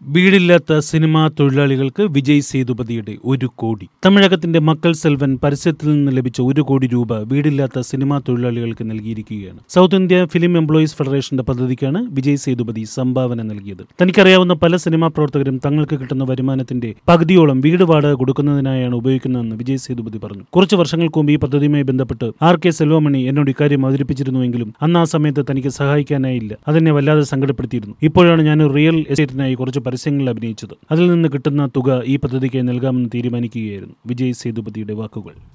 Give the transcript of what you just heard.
വീടില്ലാത്ത സിനിമാ തൊഴിലാളികൾക്ക് വിജയ് സേതുപതിയുടെ ഒരു കോടി തമിഴകത്തിന്റെ മക്കൾ സെൽവൻ പരസ്യത്തിൽ നിന്ന് ലഭിച്ച ഒരു കോടി രൂപ വീടില്ലാത്ത സിനിമാ തൊഴിലാളികൾക്ക് നൽകിയിരിക്കുകയാണ് സൗത്ത് ഇന്ത്യ ഫിലിം എംപ്ലോയീസ് ഫെഡറേഷന്റെ പദ്ധതിക്കാണ് വിജയ് സേതുപതി സംഭാവന നൽകിയത് തനിക്കറിയാവുന്ന പല സിനിമാ പ്രവർത്തകരും തങ്ങൾക്ക് കിട്ടുന്ന വരുമാനത്തിന്റെ പകുതിയോളം വീട് വാടക കൊടുക്കുന്നതിനായാണ് ഉപയോഗിക്കുന്നതെന്ന് വിജയ് സേതുപതി പറഞ്ഞു കുറച്ച് വർഷങ്ങൾക്ക് മുമ്പ് ഈ പദ്ധതിയുമായി ബന്ധപ്പെട്ട് ആർ കെ സെൽവമണി എന്നോട് ഇക്കാര്യം അവതരിപ്പിച്ചിരുന്നുവെങ്കിലും അന്ന് ആ സമയത്ത് തനിക്ക് സഹായിക്കാനായില്ല അതെന്നെ വല്ലാതെ സങ്കടപ്പെടുത്തിയിരുന്നു ഇപ്പോഴാണ് ഞാൻ ഒരു റിയൽ എസ്റ്റേറ്റിനായി കുറച്ച് പരസ്യങ്ങളിൽ അഭിനയിച്ചത് അതിൽ നിന്ന് കിട്ടുന്ന തുക ഈ പദ്ധതിക്ക് നൽകാമെന്ന് തീരുമാനിക്കുകയായിരുന്നു വിജയ് സേതുപതിയുടെ വാക്കുകൾ